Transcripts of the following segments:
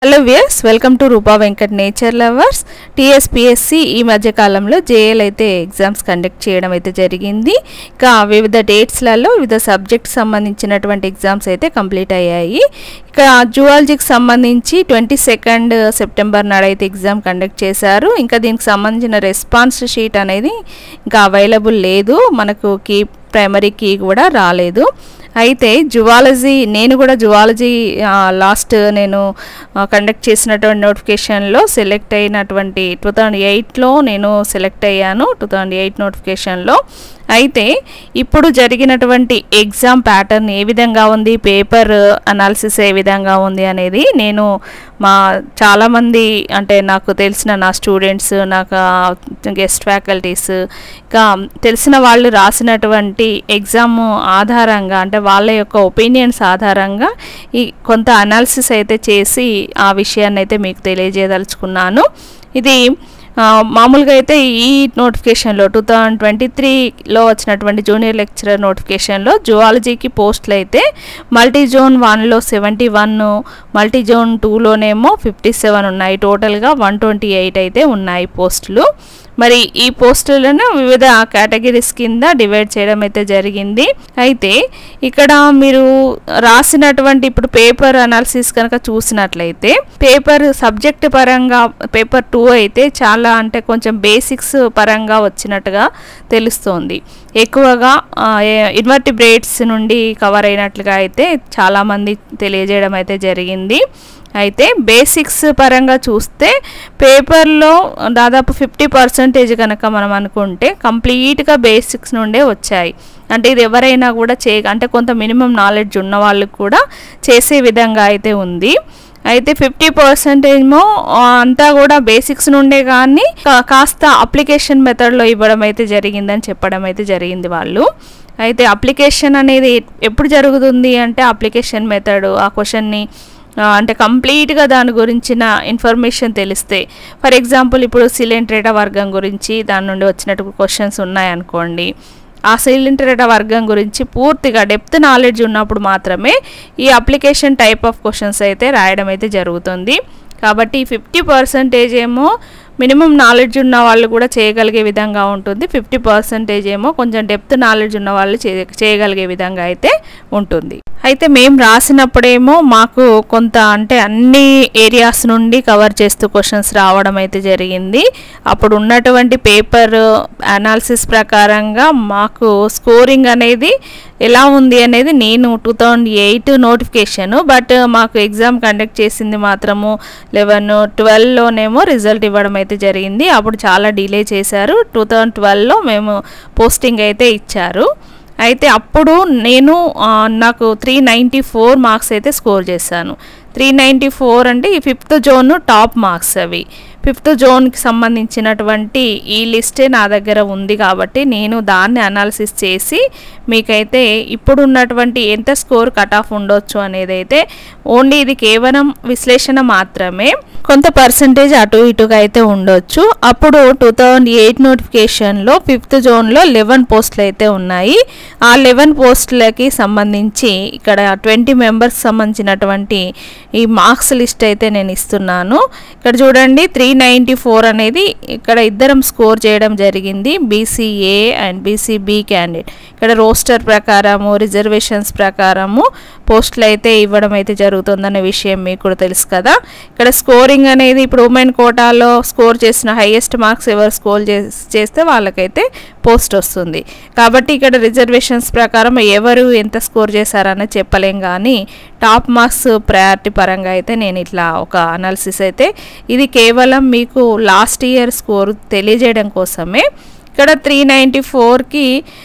hello viewers welcome to Roopa Venkat nature lovers TSPSC ఈ మధ్య కాలంలో జేఎల్ అయితే ఎగ్జామ్స్ కండక్ట్ చేయడం అయితే జరిగింది ఇంకా వివిధ డేట్స్లలో వివిధ సబ్జెక్ట్స్ సంబంధించినటువంటి ఎగ్జామ్స్ అయితే కంప్లీట్ అయ్యాయి ఇక జువాలజీకి సంబంధించి ట్వంటీ సెకండ్ సెప్టెంబర్ నాడు అయితే ఎగ్జామ్ కండక్ట్ చేశారు ఇంకా దీనికి సంబంధించిన రెస్పాన్స్ షీట్ అనేది ఇంకా అవైలబుల్ లేదు మనకు కీ ప్రైమరీ కీ కూడా రాలేదు అయితే జువాలజీ నేను కూడా జువాలజీ లాస్ట్ నేను కండక్ట్ చేసినటువంటి నోటిఫికేషన్లో సెలెక్ట్ అయినటువంటి టూ థౌజండ్ ఎయిట్లో నేను సెలెక్ట్ అయ్యాను టూ థౌజండ్ ఎయిట్ నోటిఫికేషన్లో అయితే ఇప్పుడు జరిగినటువంటి ఎగ్జామ్ ప్యాటర్న్ ఏ విధంగా ఉంది పేపర్ అనాలిసిస్ ఏ విధంగా ఉంది అనేది నేను మా చాలామంది అంటే నాకు తెలిసిన నా స్టూడెంట్స్ నాకు గెస్ట్ ఫ్యాకల్టీస్ ఇంకా తెలిసిన వాళ్ళు రాసినటువంటి ఎగ్జామ్ ఆధారంగా అంటే వాళ్ళ యొక్క ఒపీనియన్స్ ఆధారంగా ఈ కొంత అనాలిసిస్ అయితే చేసి ఆ విషయాన్ని అయితే మీకు తెలియజేయదలుచుకున్నాను ఇది మామూలుగా అయితే ఈ నోటిఫికేషన్లో టూ థౌజండ్ ట్వంటీ త్రీలో వచ్చినటువంటి జూనియర్ లెక్చరర్ నోటిఫికేషన్లో జువాలజీకి పోస్టులు అయితే మల్టీ జోన్ వన్లో సెవెంటీ వన్ మల్టీ జోన్ టూలోనేమో ఫిఫ్టీ సెవెన్ ఉన్నాయి టోటల్గా వన్ ట్వంటీ ఎయిట్ అయితే ఉన్నాయి పోస్టులు మరి ఈ పోస్టులను వివిధ కేటగిరీస్ కింద డివైడ్ చేయడం అయితే జరిగింది అయితే ఇక్కడ మీరు రాసినటువంటి ఇప్పుడు పేపర్ అనాలిసిస్ కనుక చూసినట్లయితే పేపర్ సబ్జెక్ట్ పరంగా పేపర్ టూ అయితే చాలా అంటే కొంచెం బేసిక్స్ పరంగా వచ్చినట్టుగా తెలుస్తోంది ఎక్కువగా ఇన్వర్టిబ్రేట్స్ నుండి కవర్ అయినట్లుగా అయితే చాలామంది తెలియజేయడం అయితే జరిగింది అయితే బేసిక్స్ పరంగా చూస్తే పేపర్లో దాదాపు ఫిఫ్టీ పర్సెంటేజ్ కనుక మనం అనుకుంటే కంప్లీట్గా బేసిక్స్ నుండే వచ్చాయి అంటే ఇది ఎవరైనా కూడా చే అంటే కొంత మినిమం నాలెడ్జ్ ఉన్న వాళ్ళకి కూడా చేసే విధంగా అయితే ఉంది అయితే ఫిఫ్టీ పర్సెంటేజ్ ఏమో అంతా కూడా బేసిక్స్ నుండే కానీ కాస్త అప్లికేషన్ మెథడ్లో ఇవ్వడం అయితే జరిగిందని చెప్పడం అయితే జరిగింది వాళ్ళు అయితే అప్లికేషన్ అనేది ఎప్పుడు జరుగుతుంది అంటే అప్లికేషన్ మెథడ్ ఆ క్వశ్చన్ని అంటే కంప్లీట్గా దాని గురించిన ఇన్ఫర్మేషన్ తెలిస్తే ఫర్ ఎగ్జాంపుల్ ఇప్పుడు సిలింట్రేటా వర్గం గురించి దాని నుండి వచ్చినట్టు క్వశ్చన్స్ ఉన్నాయనుకోండి ఆ సిలింట్రేటా వర్గం గురించి పూర్తిగా డెప్త్ నాలెడ్జ్ ఉన్నప్పుడు మాత్రమే ఈ అప్లికేషన్ టైప్ ఆఫ్ క్వశ్చన్స్ అయితే రాయడం అయితే జరుగుతుంది కాబట్టి ఫిఫ్టీ పర్సెంటేజ్ ఏమో మినిమం నాలెడ్జ్ ఉన్న వాళ్ళు కూడా చేయగలిగే విధంగా ఉంటుంది ఫిఫ్టీ పర్సెంటేజ్ ఏమో కొంచెం డెప్త్ నాలెడ్జ్ ఉన్న వాళ్ళు చేయగలిగే విధంగా అయితే ఉంటుంది అయితే మేము రాసినప్పుడేమో మాకు కొంత అంటే అన్ని ఏరియాస్ నుండి కవర్ చేస్తూ క్వశ్చన్స్ రావడం అయితే జరిగింది అప్పుడు ఉన్నటువంటి పేపర్ అనాలిసిస్ ప్రకారంగా మాకు స్కోరింగ్ అనేది ఎలా ఉంది అనేది నేను two thousand eight notification but మాకు ఎగ్జామ్ కండక్ట్ చేసింది మాత్రము లెవెన్ ట్వెల్వ్లోనేమో రిజల్ట్ ఇవ్వడం అయితే జరిగింది అప్పుడు చాలా డిలే చేశారు టూ థౌజండ్ ట్వెల్వ్లో మేము పోస్టింగ్ అయితే ఇచ్చారు అయితే అప్పుడు నేను నాకు త్రీ నైంటీ ఫోర్ మార్క్స్ అయితే స్కోర్ చేశాను త్రీ నైంటీ ఫోర్ అంటే ఈ ఫిఫ్త్ జోన్ టాప్ మార్క్స్ అవి ఫిఫ్త్ జోన్కి సంబంధించినటువంటి ఈ లిస్టే నా దగ్గర ఉంది కాబట్టి నేను దాన్ని అనాలిసిస్ చేసి మీకైతే ఇప్పుడు ఉన్నటువంటి ఎంత స్కోర్ కట్ ఆఫ్ ఉండొచ్చు అనేది అయితే ఓన్లీ ఇది కేవలం విశ్లేషణ మాత్రమే కొంత పర్సంటేజ్ అటు ఇటుగా అయితే ఉండొచ్చు అప్పుడు టూ థౌజండ్ ఎయిట్ నోటిఫికేషన్లో ఫిఫ్త్ జోన్లో లెవెన్ పోస్టులు అయితే ఉన్నాయి ఆ లెవెన్ పోస్టులకి సంబంధించి ఇక్కడ ట్వంటీ మెంబర్స్ సంబంధించినటువంటి ఈ మార్క్స్ లిస్ట్ అయితే నేను ఇస్తున్నాను ఇక్కడ చూడండి త్రీ నైంటీ ఫోర్ అనేది ఇక్కడ ఇద్దరం స్కోర్ చేయడం జరిగింది బీసీఏ అండ్ బీసీబీ క్యాండిడేట్ ఇక్కడ రోస్టర్ ప్రకారము రిజర్వేషన్స్ ప్రకారము పోస్టులు అయితే ఇవ్వడం అయితే జరుగుతుందనే విషయం మీకు కూడా తెలుసు కదా ఇక్కడ స్కోరింగ్ అనేది ఇప్పుడు ఉమెన్ కోటాలో స్కోర్ చేసిన హైయెస్ట్ మార్క్స్ ఎవరు స్కోర్ చేస్తే వాళ్ళకైతే పోస్ట్ వస్తుంది కాబట్టి ఇక్కడ రిజర్వేషన్స్ ప్రకారం ఎవరు ఎంత స్కోర్ చేశారని చెప్పలేం కానీ టాప్ మార్క్స్ ప్రయారిటీ పరంగా అయితే నేను ఇట్లా ఒక అనాలిసిస్ అయితే ఇది కేవలం మీకు లాస్ట్ ఇయర్ స్కోర్ తెలియజేయడం కోసమే ఇక్కడ త్రీ నైంటీ ఫోర్కి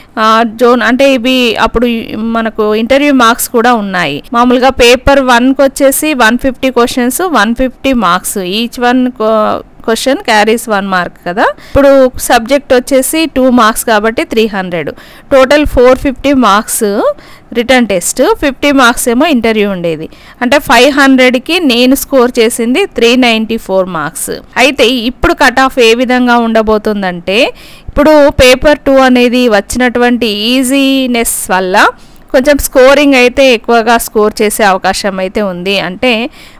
జోన్ అంటే ఇవి అప్పుడు మనకు ఇంటర్వ్యూ మార్క్స్ కూడా ఉన్నాయి మామూలుగా పేపర్ వన్కి వచ్చేసి one fifty questions one fifty marks each one question carries one mark కదా ఇప్పుడు సబ్జెక్ట్ వచ్చేసి టూ మార్క్స్ కాబట్టి three hundred total four fifty marks written test fifty marks ఏమో ఇంటర్వ్యూ ఉండేది అంటే ఫైవ్ హండ్రెడ్కి నేను స్కోర్ చేసింది త్రీ నైంటీ ఫోర్ మార్క్స్ అయితే ఇప్పుడు కట్ ఆఫ్ ఏ విధంగా ఉండబోతుందంటే ఇప్పుడు పేపర్ టూ అనేది వచ్చినటువంటి ఈజీనెస్ వల్ల కొంచెం స్కోరింగ్ అయితే ఎక్కువగా స్కోర్ చేసే అవకాశం అయితే ఉంది అంటే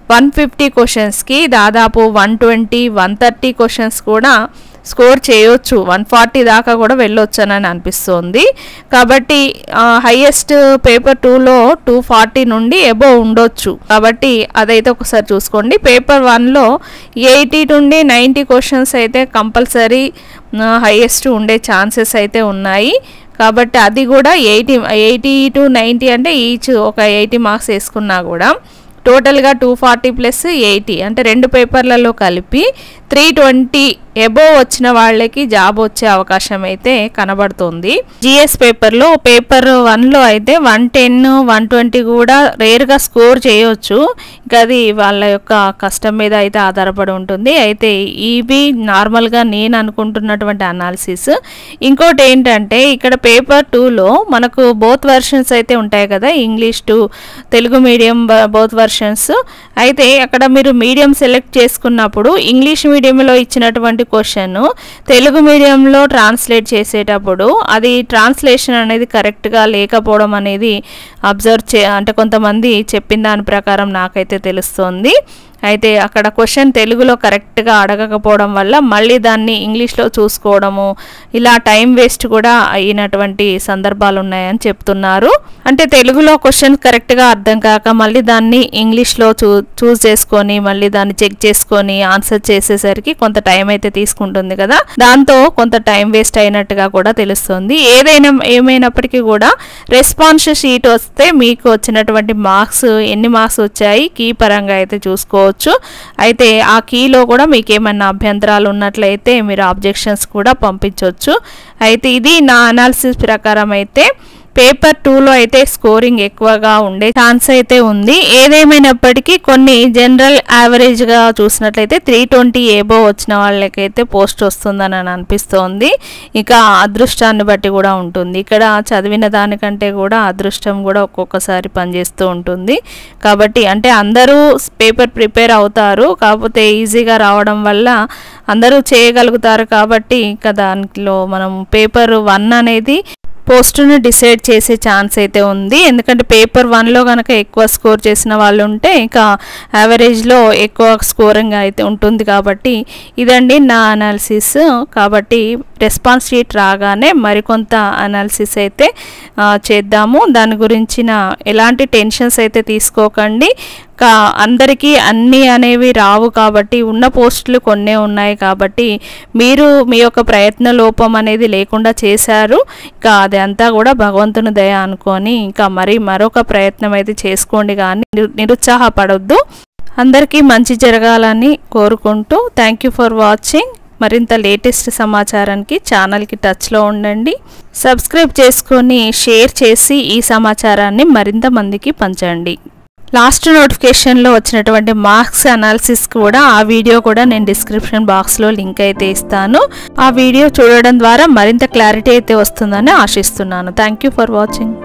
వన్ ఫిఫ్టీ క్వశ్చన్స్కి దాదాపు one twenty one thirty questions కూడా స్కోర్ చేయొచ్చు వన్ ఫార్టీ దాకా కూడా వెళ్ళొచ్చనని అనిపిస్తుంది కాబట్టి హైయెస్ట్ పేపర్ టూలో టూ ఫార్టీ నుండి ఎబో ఉండొచ్చు కాబట్టి అదైతే ఒకసారి చూసుకోండి పేపర్ వన్లో ఎయిటీ నుండి నైంటీ క్వశ్చన్స్ అయితే కంపల్సరీ హైయెస్ట్ ఉండే ఛాన్సెస్ అయితే ఉన్నాయి కాబట్టి అది కూడా ఎయిటీ ఎయిటీ టు నైంటీ అంటే ఈచ్ ఒక ఎయిటీ మార్క్స్ వేసుకున్నా కూడా టోటల్గా టూ ఫార్టీ ప్లస్ ఎయిటీ అంటే రెండు పేపర్లలో కలిపి త్రీ ట్వంటీ ఎబో వచ్చిన వాళ్ళకి జాబ్ వచ్చే అవకాశం అయితే కనబడుతుంది జిఎస్ పేపర్లో పేపర్ వన్లో అయితే వన్ టెన్ వన్ ట్వంటీ కూడా రేర్గా స్కోర్ చేయొచ్చు ఇంకా అది వాళ్ళ యొక్క కష్టం మీద అయితే ఆధారపడి ఉంటుంది అయితే ఇవి నార్మల్గా నేను అనుకుంటున్నటువంటి అనాలిసిస్ ఇంకోటి ఏంటంటే ఇక్కడ పేపర్ టూలో మనకు బోత్ వెర్షన్స్ అయితే ఉంటాయి కదా English to Telugu medium both versions అయితే అక్కడ మీరు మీడియం సెలెక్ట్ చేసుకున్నప్పుడు ఇంగ్లీష్ మీడియంలో ఇచ్చినటువంటి క్వశ్చన్ తెలుగు మీడియంలో ట్రాన్స్లేట్ చేసేటప్పుడు అది ట్రాన్స్లేషన్ అనేది కరెక్ట్గా లేకపోవడం అనేది అబ్జర్వ్ చే అంటే కొంతమంది చెప్పిన దాని ప్రకారం నాకైతే తెలుస్తుంది అయితే అక్కడ క్వశ్చన్ తెలుగులో కరెక్ట్గా అడగకపోవడం వల్ల మళ్ళీ దాన్ని ఇంగ్లీష్లో చూసుకోవడము ఇలా టైం వేస్ట్ కూడా అయినటువంటి సందర్భాలు ఉన్నాయని చెప్తున్నారు అంటే తెలుగులో క్వశ్చన్ కరెక్ట్గా అర్థం కాక మళ్ళీ దాన్ని ఇంగ్లీష్లో చూ చూస్ చేసుకొని మళ్ళీ దాన్ని చెక్ చేసుకొని ఆన్సర్ చేసేసరికి కొంత టైం అయితే తీసుకుంటుంది కదా దాంతో కొంత టైం వేస్ట్ అయినట్టుగా కూడా తెలుస్తుంది ఏదైనా ఏమైనప్పటికీ కూడా రెస్పాన్స్ షీట్ వస్తే మీకు వచ్చినటువంటి మార్క్స్ ఎన్ని మార్క్స్ వచ్చాయి కీ పరంగా అయితే చూసుకోవచ్చు అయితే ఆ కీలో కూడా మీకు ఏమైనా అభ్యంతరాలు ఉన్నట్లయితే మీరు ఆబ్జెక్షన్స్ కూడా పంపించవచ్చు అయితే ఇది నా అనాలిసిస్ ప్రకారం అయితే పేపర్ టూలో అయితే స్కోరింగ్ ఎక్కువగా ఉండే ఛాన్స్ అయితే ఉంది ఏదేమైనప్పటికీ కొన్ని జనరల్ యావరేజ్గా చూసినట్లయితే త్రీ ట్వంటీ ఏబో వచ్చిన వాళ్ళకైతే పోస్ట్ వస్తుందని అని అనిపిస్తోంది ఇక అదృష్టాన్ని బట్టి కూడా ఉంటుంది ఇక్కడ చదివిన దానికంటే కూడా అదృష్టం కూడా ఒక్కొక్కసారి పనిచేస్తూ ఉంటుంది కాబట్టి అంటే అందరూ పేపర్ ప్రిపేర్ అవుతారు కాకపోతే ఈజీగా రావడం వల్ల అందరూ చేయగలుగుతారు కాబట్టి ఇక దాంట్లో మనం పేపర్ వన్ అనేది పోస్టును డిసైడ్ చేసే ఛాన్స్ అయితే ఉంది ఎందుకంటే పేపర్ వన్లో కనుక ఎక్కువ స్కోర్ చేసిన వాళ్ళు ఉంటే ఇంకా యావరేజ్లో ఎక్కువ స్కోరింగ్ అయితే ఉంటుంది కాబట్టి ఇదండి నా అనాలిసిస్ కాబట్టి రెస్పాన్స్ షీట్ రాగానే మరికొంత అనాలిసిస్ అయితే ఆ, చేద్దాము దాని గురించిన ఎలాంటి టెన్షన్స్ అయితే తీసుకోకండి కా అందరికీ అన్నీ అనేవి రావు కాబట్టి ఉన్న పోస్టులు కొన్నే ఉన్నాయి కాబట్టి మీరు మీ యొక్క ప్రయత్న లోపం అనేది లేకుండా చేశారు ఇంకా అదంతా కూడా భగవంతుని దయ అనుకొని ఇంకా మరి మరొక ప్రయత్నం అయితే చేసుకోండి కానీ నిరు- నిరుత్సాహపడొద్దు అందరికీ మంచి జరగాలని కోరుకుంటూ థ్యాంక్ యూ ఫర్ వాచింగ్ మరింత లేటెస్ట్ సమాచారానికి ఛానల్కి టచ్లో ఉండండి సబ్స్క్రైబ్ చేసుకొని షేర్ చేసి ఈ సమాచారాన్ని మరింత మందికి పంచండి లాస్ట్ నోటిఫికేషన్లో వచ్చినటువంటి మార్క్స్ అనాలిసిస్ కూడా ఆ వీడియో కూడా నేను డిస్క్రిప్షన్ బాక్స్లో లింక్ అయితే ఇస్తాను ఆ వీడియో చూడడం ద్వారా మరింత క్లారిటీ అయితే వస్తుందని ఆశిస్తున్నాను థ్యాంక్ యూ ఫర్ వాచింగ్